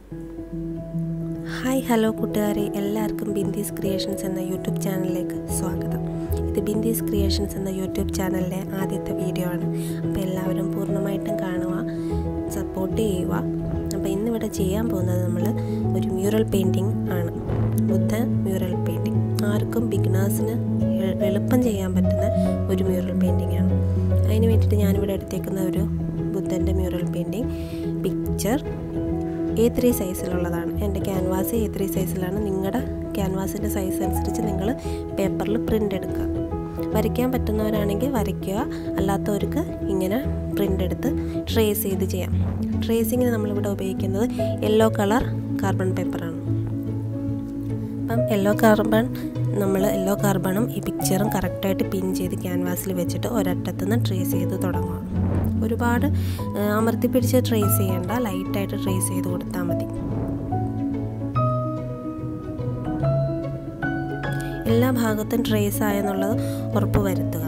hi hello കൂട്ടുകാരെ എല്ലാവർക്കും bindis creations എന്ന യൂട്യൂബ് ചാനലിലേക്ക് സ്വാഗതം ഇത് ബിന്ദീസ് ക്രിയേഷൻസ് എന്ന യൂട്യൂബ് ചാനലിലെ ആദ്യത്തെ വീഡിയോ ആണ് അപ്പോൾ എല്ലാവരും പൂർണ്ണമായിട്ടും കാണുക സപ്പോർട്ട് ചെയ്യുക അപ്പോൾ ഇന്നിവിടെ ചെയ്യാൻ പോകുന്നത് നമ്മൾ ഒരു മ്യൂറൽ പെയിൻറ്റിങ് ആണ് ബുദ്ധ മ്യൂറൽ പെയിൻറ്റിങ് ആർക്കും ബിഗിനേഴ്സിന് എളുപ്പം ചെയ്യാൻ പറ്റുന്ന ഒരു മ്യൂറൽ പെയിൻറ്റിംഗ് ആണ് അതിന് വേണ്ടിയിട്ട് ഞാനിവിടെ എടുത്തേക്കുന്ന ഒരു ബുദ്ധൻ്റെ mural painting picture A three സൈസിലുള്ളതാണ് എൻ്റെ ക്യാൻവാസ് എ ത്രീ സൈസിലാണ് നിങ്ങളുടെ ക്യാൻവാസിൻ്റെ സൈസ് അനുസരിച്ച് നിങ്ങൾ പേപ്പറിൽ പ്രിൻ്റ് എടുക്കുക വരയ്ക്കാൻ പറ്റുന്നവരാണെങ്കിൽ വരയ്ക്കുക അല്ലാത്തവർക്ക് ഇങ്ങനെ പ്രിൻ്റ് എടുത്ത് ട്രേസ് ചെയ്ത് ചെയ്യാം ട്രേസിങ്ങിന് നമ്മളിവിടെ ഉപയോഗിക്കുന്നത് യെല്ലോ കളർ കാർബൺ പേപ്പറാണ് അപ്പം യെല്ലോ കാർബൺ നമ്മൾ യെല്ലോ കാർബണും ഈ പിക്ചറും കറക്റ്റായിട്ട് പിൻ ചെയ്ത് ക്യാൻവാസിൽ വെച്ചിട്ട് ഒരറ്റത്തുനിന്ന് ട്രേസ് ചെയ്ത് തുടങ്ങുക ഒരുപാട് അമർത്തി പിടിച്ച് ട്രേസ് ചെയ്യേണ്ട ലൈറ്റായിട്ട് ട്രേസ് ചെയ്ത് കൊടുത്താൽ മതി എല്ലാ ഭാഗത്തും ട്രേസ് ആയെന്നുള്ളത് ഉറപ്പ് വരുത്തുക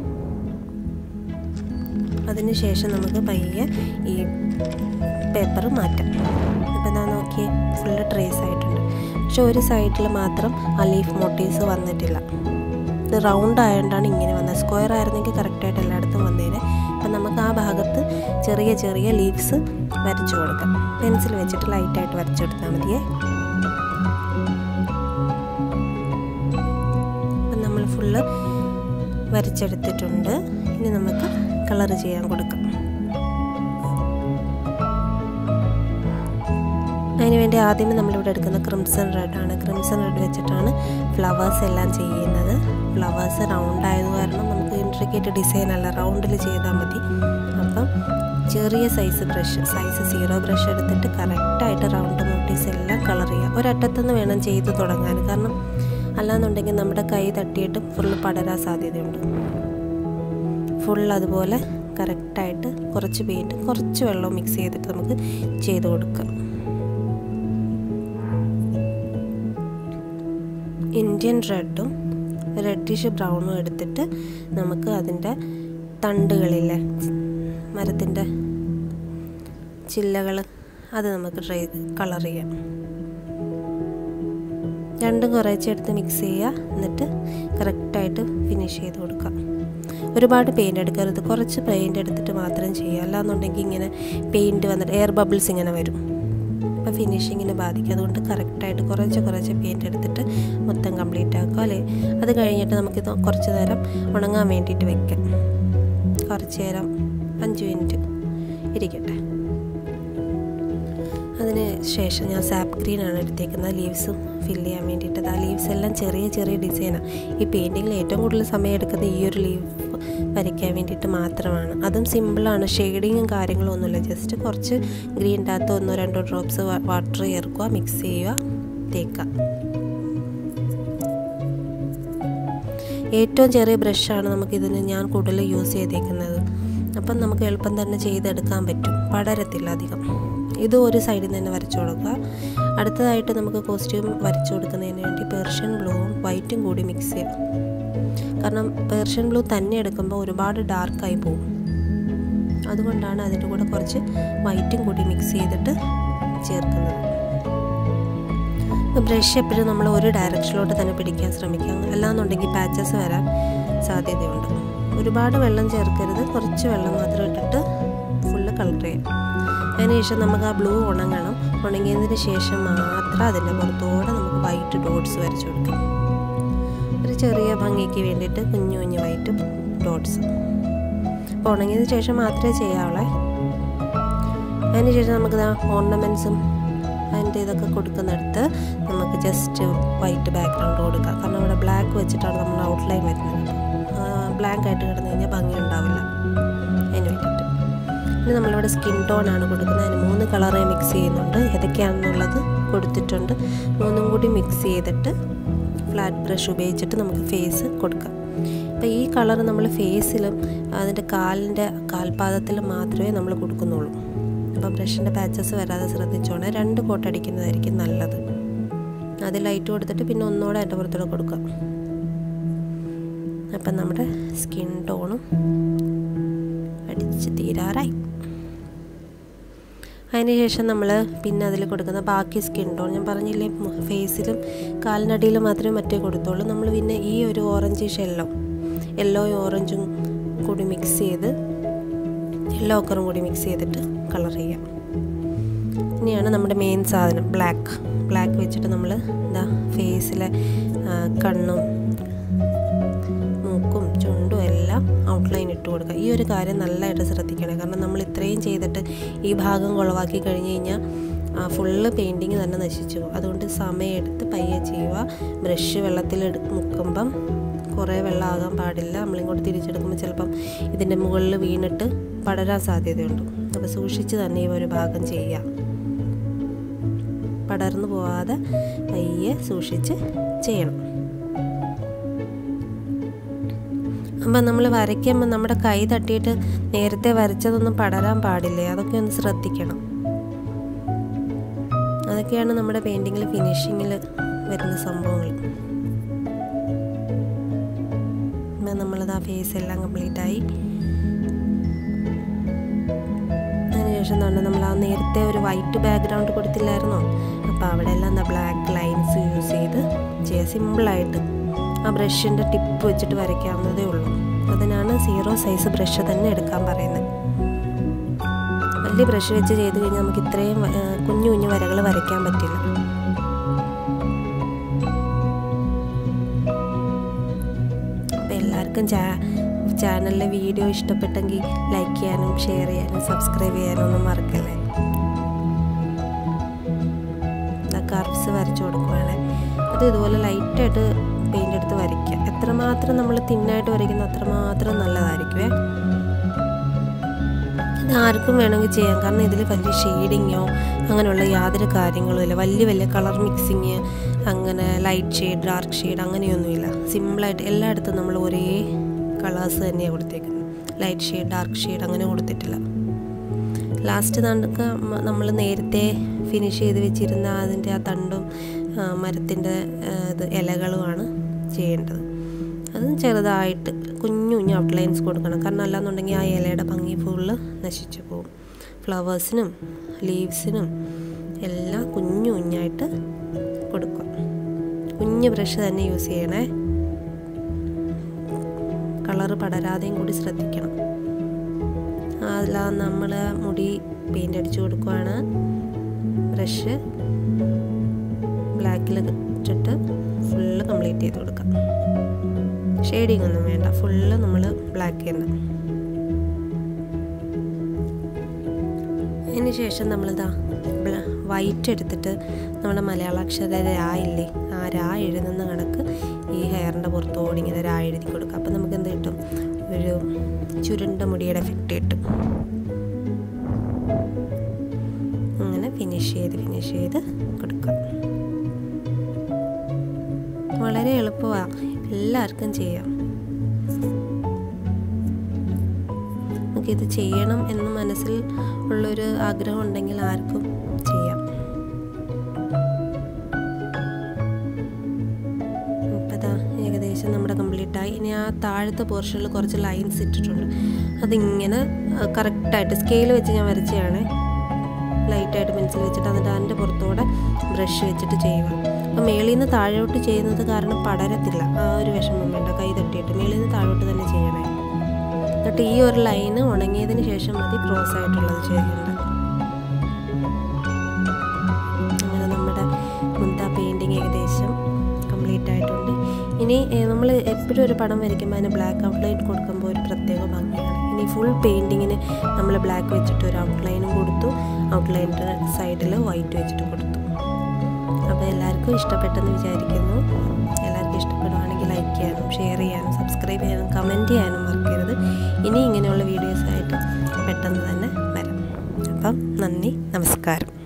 അതിനുശേഷം നമുക്ക് പയ്യെ ഈ പേപ്പർ മാറ്റാം ഇപ്പം ഞാൻ നോക്കിയേ ഫുള്ള് ട്രേസ് ആയിട്ടുണ്ട് പക്ഷെ ഒരു സൈഡിൽ മാത്രം ആ ലീഫ് മോട്ടീവ്സ് വന്നിട്ടില്ല ഇത് റൗണ്ട് ആയതുകൊണ്ടാണ് ഇങ്ങനെ വന്നത് സ്ക്വയർ ആയിരുന്നെങ്കിൽ കറക്റ്റായിട്ട് എല്ലായിടത്തും വന്നേനെ അപ്പം നമുക്ക് ആ ഭാഗത്ത് ചെറിയ ചെറിയ ലീവ്സ് വരച്ചു കൊടുക്കാം പെൻസിൽ വെച്ചിട്ട് ലൈറ്റായിട്ട് വരച്ചെടുത്താൽ മതിയേ അപ്പം നമ്മൾ ഫുള്ള് വരച്ചെടുത്തിട്ടുണ്ട് ഇനി നമുക്ക് കളർ ചെയ്യാൻ കൊടുക്കാം അതിനുവേണ്ടി ആദ്യമേ നമ്മളിവിടെ എടുക്കുന്ന ക്രിംസൺ റെഡ് ആണ് ക്രിംസൺ റെഡ് വെച്ചിട്ടാണ് ഫ്ലവേഴ്സ് എല്ലാം ചെയ്യുന്നത് ഫ്ലവേഴ്സ് റൗണ്ട് ആയത് കാരണം നമുക്ക് ഇൻട്രിക്കേറ്റ് ഡിസൈൻ അല്ല റൗണ്ടിൽ ചെയ്താൽ മതി അപ്പം ചെറിയ size brush size zero brush എടുത്തിട്ട് കറക്റ്റായിട്ട് റൗണ്ട് മോട്ടീസ് എല്ലാം കളർ ചെയ്യുക ഒരറ്റത്തുനിന്ന് വേണം ചെയ്ത് തുടങ്ങാൻ കാരണം അല്ലാന്നുണ്ടെങ്കിൽ നമ്മുടെ കൈ തട്ടിയിട്ട് ഫുള്ള് പടരാൻ സാധ്യതയുണ്ട് ഫുൾ അതുപോലെ കറക്റ്റായിട്ട് കുറച്ച് പെയിൻറ്റ് കുറച്ച് വെള്ളം മിക്സ് ചെയ്തിട്ട് നമുക്ക് ചെയ്ത് കൊടുക്കാം ഇന്ത്യൻ റെഡും റെഡിഷ് ബ്രൗണും എടുത്തിട്ട് നമുക്ക് അതിൻ്റെ തണ്ടുകളിലെ മരത്തിൻ്റെ ചില്ലകൾ അത് നമുക്ക് ട്രൈ കളർ ചെയ്യാം രണ്ടും കുറച്ചെടുത്ത് മിക്സ് ചെയ്യുക എന്നിട്ട് കറക്റ്റായിട്ട് ഫിനിഷ് ചെയ്ത് കൊടുക്കാം ഒരുപാട് പെയിൻറ്റ് എടുക്കരുത് കുറച്ച് പെയിൻറ്റ് എടുത്തിട്ട് മാത്രം ചെയ്യുക അല്ലാന്നുണ്ടെങ്കിൽ ഇങ്ങനെ പെയിൻറ്റ് വന്നിട്ട് എയർ ബബിൾസ് ഇങ്ങനെ വരും അപ്പോൾ ഫിനിഷിങ്ങിനെ ബാധിക്കും അതുകൊണ്ട് കറക്റ്റായിട്ട് കുറച്ച് കുറച്ച് പെയിൻറ്റ് എടുത്തിട്ട് മൊത്തം കംപ്ലീറ്റ് ആക്കുക അല്ലേ അത് കഴിഞ്ഞിട്ട് നമുക്കിത് കുറച്ച് നേരം ഉണങ്ങാൻ വേണ്ടിയിട്ട് വെക്കാം കുറച്ച് നേരം അഞ്ച് മിനിറ്റ് ഇരിക്കട്ടെ അതിന് ശേഷം ഞാൻ സാപ്പ് ഗ്രീനാണ് എടുത്തേക്കുന്നത് ലീവ്സും ഫില്ല് ചെയ്യാൻ വേണ്ടിയിട്ട് ആ ലീവ്സ് എല്ലാം ചെറിയ ചെറിയ ഡിസൈനാണ് ഈ പെയിൻറ്റിങ്ങിൽ ഏറ്റവും കൂടുതൽ സമയം എടുക്കുന്നത് ഈ ഒരു ലീവ് വരയ്ക്കാൻ വേണ്ടിയിട്ട് മാത്രമാണ് അതും സിമ്പിളാണ് ഷെയ്ഡിങ്ങും കാര്യങ്ങളും ഒന്നുമില്ല ജസ്റ്റ് കുറച്ച് ഗ്രീൻ്റെ അകത്ത് ഒന്നോ രണ്ടോ ഡ്രോപ്സ് വാട്ടർ ചേർക്കുക മിക്സ് ചെയ്യുക തേക്കുക ഏറ്റവും ചെറിയ ബ്രഷാണ് നമുക്കിതിന് ഞാൻ കൂടുതൽ യൂസ് ചെയ്തേക്കുന്നത് അപ്പം നമുക്ക് എളുപ്പം തന്നെ ചെയ്തെടുക്കാൻ പറ്റും പടരത്തില്ല അധികം ഇത് ഒരു സൈഡിൽ തന്നെ വരച്ചു കൊടുക്കുക അടുത്തതായിട്ട് നമുക്ക് കോസ്റ്റ്യൂം വരച്ചു കൊടുക്കുന്നതിന് വേണ്ടി പേർഷ്യൻ ബ്ലൂവും വൈറ്റും കൂടി മിക്സ് ചെയ്യാം കാരണം പേർഷ്യൻ ബ്ലൂ തന്നെ എടുക്കുമ്പോൾ ഒരുപാട് ഡാർക്കായി പോകും അതുകൊണ്ടാണ് അതിൻ്റെ കൂടെ കുറച്ച് വൈറ്റും കൂടി മിക്സ് ചെയ്തിട്ട് ചേർക്കുന്നത് ബ്രഷ് എപ്പോഴും നമ്മൾ ഒരു ഡയറക്ഷനിലോട്ട് തന്നെ പിടിക്കാൻ ശ്രമിക്കുക അല്ലാന്നുണ്ടെങ്കിൽ പാച്ചസ് വരാൻ സാധ്യതയുണ്ട് ഒരുപാട് വെള്ളം ചേർക്കരുത് കുറച്ച് വെള്ളം മാത്രം ഇട്ടിട്ട് ഫുള്ള് കളർ ചെയ്യാം അതിനുശേഷം നമുക്ക് ആ ബ്ലൂ ഉണങ്ങണം ഉണങ്ങിയതിന് ശേഷം മാത്രം അതിൻ്റെ പുറത്തോടെ നമുക്ക് വൈറ്റ് ഡോട്ട്സ് വരച്ചു കൊടുക്കാം ഒരു ചെറിയ ഭംഗിക്ക് വേണ്ടിയിട്ട് കുഞ്ഞു കുഞ്ഞു വൈറ്റ് ഡോട്ട്സ് അപ്പോൾ ഉണങ്ങിയതിന് ശേഷം മാത്രമേ ചെയ്യാവുള്ളേ അതിനുശേഷം നമുക്ക് ഓർണമെൻറ്റ്സും അതിൻ്റെ ഇതൊക്കെ കൊടുക്കുന്നിടത്ത് നമുക്ക് ജസ്റ്റ് വൈറ്റ് ബാക്ക്ഗ്രൗണ്ട് കൊടുക്കാം കാരണം ഇവിടെ ബ്ലാക്ക് വെച്ചിട്ടാണ് നമ്മൾ ഔട്ട്ലൈൻ വരുന്നത് ബ്ലാങ്ക് ആയിട്ട് കിടന്നു കഴിഞ്ഞാൽ ഭംഗി ഉണ്ടാവില്ല അതിന് വേണ്ടിയിട്ട് ഇനി നമ്മളിവിടെ സ്കിൻ ടോൺ ആണ് കൊടുക്കുന്നത് അതിന് മൂന്ന് കളറേ മിക്സ് ചെയ്യുന്നുണ്ട് ഏതൊക്കെയാണെന്നുള്ളത് കൊടുത്തിട്ടുണ്ട് മൂന്നും കൂടി മിക്സ് ചെയ്തിട്ട് ഫ്ലാറ്റ് ബ്രഷ് ഉപയോഗിച്ചിട്ട് നമുക്ക് ഫേസ് കൊടുക്കാം അപ്പോൾ ഈ കളർ നമ്മൾ ഫേസിലും അതിൻ്റെ കാലിൻ്റെ കാൽപാദത്തിലും മാത്രമേ നമ്മൾ കൊടുക്കുന്നുള്ളൂ അപ്പോൾ ബ്രഷിൻ്റെ പാച്ചസ് വരാതെ ശ്രദ്ധിച്ചോണേ രണ്ട് കോട്ട് അടിക്കുന്നതായിരിക്കും നല്ലത് അത് ലൈറ്റ് കൊടുത്തിട്ട് പിന്നെ ഒന്നുകൂടെ അതിൻ്റെ പുറത്തൂടെ കൊടുക്കാം അപ്പം നമ്മുടെ സ്കിൻ ടോണും അടിച്ച് തീരാറായി അതിനുശേഷം നമ്മൾ പിന്നെ അതിൽ കൊടുക്കുന്ന ബാക്കി സ്കിൻ ടോൺ ഞാൻ പറഞ്ഞില്ലേ ഫേസിലും കാലിനടിയിലും മാത്രമേ മറ്റേ കൊടുത്തുള്ളൂ നമ്മൾ പിന്നെ ഈ ഒരു ഓറഞ്ച് യെല്ലോ യെല്ലോയും ഓറഞ്ചും കൂടി മിക്സ് ചെയ്ത് യെല്ലോ ഒക്കറും കൂടി മിക്സ് ചെയ്തിട്ട് കളർ ചെയ്യാം ഇനിയാണ് നമ്മുടെ മെയിൻ സാധനം ബ്ലാക്ക് ബ്ലാക്ക് വെച്ചിട്ട് നമ്മൾ എന്താ ഫേസിലെ കണ്ണും മൂക്കും ചുണ്ടും എല്ലാം ഔട്ട്ലൈൻ ഇട്ട് കൊടുക്കുക ഈ ഒരു കാര്യം നല്ലതായിട്ട് ശ്രദ്ധിക്കണേ കാരണം നമ്മൾ ഇത്രയും ചെയ്തിട്ട് ഈ ഭാഗം കുളവാക്കി കഴിഞ്ഞ് കഴിഞ്ഞാൽ ഫുള്ള് പെയിൻറ്റിങ് തന്നെ നശിച്ചു പോകും അതുകൊണ്ട് സമയമെടുത്ത് പയ്യെ ചെയ്യുക ബ്രഷ് വെള്ളത്തിൽ മുക്കുമ്പം കുറേ വെള്ളമാകാൻ പാടില്ല നമ്മളിങ്ങോട്ട് തിരിച്ചെടുക്കുമ്പോൾ ചിലപ്പം ഇതിൻ്റെ മുകളിൽ വീണിട്ട് പടരാൻ സാധ്യതയുണ്ട് അപ്പോൾ സൂക്ഷിച്ച് തന്നെ ഈ ഒരു ഭാഗം ചെയ്യുക പടർന്നു പോവാതെ പയ്യെ സൂക്ഷിച്ച് ചെയ്യണം അപ്പം നമ്മൾ വരയ്ക്കുമ്പോൾ നമ്മുടെ കൈ തട്ടിയിട്ട് നേരത്തെ വരച്ചതൊന്നും പടരാൻ പാടില്ലേ അതൊക്കെ ഒന്ന് ശ്രദ്ധിക്കണം അതൊക്കെയാണ് നമ്മുടെ പെയിൻറ്റിങ്ങിൽ ഫിനിഷിങ്ങിൽ വരുന്ന സംഭവങ്ങൾ നമ്മളത് ആ ഫേസ് എല്ലാം കംപ്ലീറ്റ് ആയി അതിനുശേഷം തന്നെ നമ്മൾ ആ നേരത്തെ ഒരു വൈറ്റ് ബാക്ക്ഗ്രൗണ്ട് കൊടുത്തില്ലായിരുന്നോ അപ്പോൾ അവിടെ എല്ലാം എന്താ ബ്ലാക്ക് ലൈൻസ് യൂസ് ചെയ്ത് ചെയ്യാം സിമ്പിളായിട്ട് ആ ബ്രഷിൻ്റെ ടിപ്പ് വെച്ചിട്ട് വരയ്ക്കാവുന്നതേ ഉള്ളൂ അതിനാണ് സീറോ സൈസ് ബ്രഷ് തന്നെ എടുക്കാൻ പറയുന്നത് വലിയ ബ്രഷ് വെച്ച് ചെയ്ത് കഴിഞ്ഞാൽ നമുക്ക് ഇത്രയും കുഞ്ഞു കുഞ്ഞു വരകൾ വരയ്ക്കാൻ പറ്റില്ല അപ്പം എല്ലാവർക്കും ചാ ചാനലിലെ വീഡിയോ ഇഷ്ടപ്പെട്ടെങ്കിൽ ലൈക്ക് ചെയ്യാനും ഷെയർ ചെയ്യാനും സബ്സ്ക്രൈബ് ചെയ്യാനും ഒന്നും മറക്കല്ലേ കർവ്സ് വരച്ചു കൊടുക്കുവാണ് അത് ഇതുപോലെ ലൈറ്റായിട്ട് പെയിൻ്റ് എടുത്ത് വരയ്ക്കുക എത്രമാത്രം നമ്മൾ തിന്നായിട്ട് വരയ്ക്കുന്ന അത്രമാത്രം നല്ലതായിരിക്കുമേ ഇത് ആർക്കും വേണമെങ്കിൽ ചെയ്യാം കാരണം ഇതിൽ വലിയ ഷെയ്ഡിങ്ങോ അങ്ങനെയുള്ള യാതൊരു കാര്യങ്ങളും ഇല്ല വലിയ വലിയ കളർ മിക്സിങ് അങ്ങനെ ലൈറ്റ് ഷെയ്ഡ് ഡാർക്ക് ഷെയ്ഡ് അങ്ങനെയൊന്നുമില്ല സിമ്പിളായിട്ട് എല്ലായിടത്തും നമ്മൾ ഒരേ കളേഴ്സ് തന്നെയാണ് കൊടുത്തേക്കുന്നത് ലൈറ്റ് ഷെയ്ഡ് ഡാർക്ക് ഷെയ്ഡ് അങ്ങനെ കൊടുത്തിട്ടില്ല ലാസ്റ്റ് തണ്ടൊക്കെ നമ്മൾ നേരത്തെ ഫിനിഷ് ചെയ്ത് വെച്ചിരുന്ന അതിൻ്റെ ആ തണ്ടും മരത്തിൻ്റെ ഇത് ഇലകളുമാണ് ചെയ്യേണ്ടത് അതും ചെറുതായിട്ട് കുഞ്ഞു കുഞ്ഞു ഔട്ട്ലൈൻസ് കൊടുക്കണം കാരണം അല്ലാന്നുണ്ടെങ്കിൽ ആ ഇലയുടെ ഭംഗി ഫുള്ള് നശിച്ചു പോകും ഫ്ലവേഴ്സിനും ലീവ്സിനും എല്ലാം കുഞ്ഞു കുഞ്ഞായിട്ട് കൊടുക്കുക കുഞ്ഞ് ബ്രഷ് തന്നെ യൂസ് ചെയ്യണേ കളറ് പടരാതെയും കൂടി ശ്രദ്ധിക്കണം അല്ല നമ്മൾ മുടി പെയിൻ്റ് അടിച്ചു കൊടുക്കുവാണ് ബ്രഷ് ബ്ലാക്കിൽ ഇട്ടിട്ട് ഫുള്ള് കംപ്ലീറ്റ് ചെയ്ത് കൊടുക്കാം ഷെയ്ഡിങ് ഒന്നും വേണ്ട ഫുള്ള് നമ്മൾ ബ്ലാക്ക് തന്നെ അതിന് ശേഷം നമ്മളിതാ വൈറ്റ് എടുത്തിട്ട് നമ്മുടെ മലയാള അക്ഷര രാ ഇല്ലേ ആ രാ എഴുതുന്ന കണക്ക് ഈ ഹെയറിൻ്റെ പുറത്തോടി ഇങ്ങനെ രാ എഴുതി കൊടുക്കുക അപ്പം നമുക്ക് എന്ത് കിട്ടും ഒരു ചുരുണ്ട മുടിയുടെ എഫക്റ്റ് കിട്ടും അങ്ങനെ ഫിനിഷ് ചെയ്ത് ഫിനിഷ് ചെയ്ത് കൊടുക്കുക വളരെ എളുപ്പമാണ് എല്ലാവർക്കും ചെയ്യാം നമുക്കിത് ചെയ്യണം എന്ന് മനസ്സിൽ ഉള്ളൊരു ആഗ്രഹം ഉണ്ടെങ്കിൽ ആർക്കും ചെയ്യാം ഇപ്പതാ ഏകദേശം നമ്മുടെ കംപ്ലീറ്റ് ആയി ഇനി ആ താഴത്തെ പോർഷനിൽ കുറച്ച് ലൈൻസ് ഇട്ടിട്ടുണ്ട് അതിങ്ങനെ കറക്റ്റായിട്ട് സ്കെയിൽ വെച്ച് ഞാൻ വരച്ചതാണ് ലൈറ്റായിട്ട് പെൻസിൽ വെച്ചിട്ട് എന്നിട്ട് അതിൻ്റെ പുറത്തൂടെ ബ്രഷ് വെച്ചിട്ട് ചെയ്യുക അപ്പോൾ മേളിൽ നിന്ന് താഴോട്ട് ചെയ്യുന്നത് കാരണം പടരത്തില്ല ആ ഒരു വിഷമം വേണ്ട കൈ തട്ടിയിട്ട് മേളിൽ നിന്ന് താഴോട്ട് തന്നെ ചെയ്യണേ എന്നിട്ട് ഈ ഒരു ലൈന് ഉണങ്ങിയതിന് ശേഷം മതി ക്രോസ് ആയിട്ടുള്ളത് ചെയ്യേണ്ടത് അങ്ങനെ നമ്മുടെ മുന്ത പെയിൻറ്റിങ് ഏകദേശം കംപ്ലീറ്റ് ആയിട്ടുണ്ട് ഇനി നമ്മൾ എപ്പോഴും ഒരു പടം വരയ്ക്കുമ്പോൾ അതിന് ബ്ലാക്ക് ഔട്ട്ലൈൻ കൊടുക്കുമ്പോൾ ഒരു പ്രത്യേക ഭംഗിയാണ് ഇനി ഫുൾ പെയിൻറ്റിങ്ങിന് നമ്മൾ ബ്ലാക്ക് വെച്ചിട്ട് ഒരു ഔട്ട്ലൈനും കൊടുത്തു ഔട്ട്ലൈനിൻ്റെ സൈഡിൽ വൈറ്റ് വെച്ചിട്ട് കൊടുത്തു അപ്പോൾ എല്ലാവർക്കും ഇഷ്ടപ്പെട്ടെന്ന് വിചാരിക്കുന്നു എല്ലാവർക്കും ഇഷ്ടപ്പെടുവാണെങ്കിൽ ലൈക്ക് ചെയ്യാനും ഷെയർ ചെയ്യാനും സബ്സ്ക്രൈബ് ചെയ്യാനും കമൻറ്റ് ചെയ്യാനും മറക്കരുത് ഇനി ഇങ്ങനെയുള്ള വീഡിയോസായിട്ട് പെട്ടെന്ന് തന്നെ വരാം അപ്പം നന്ദി നമസ്കാരം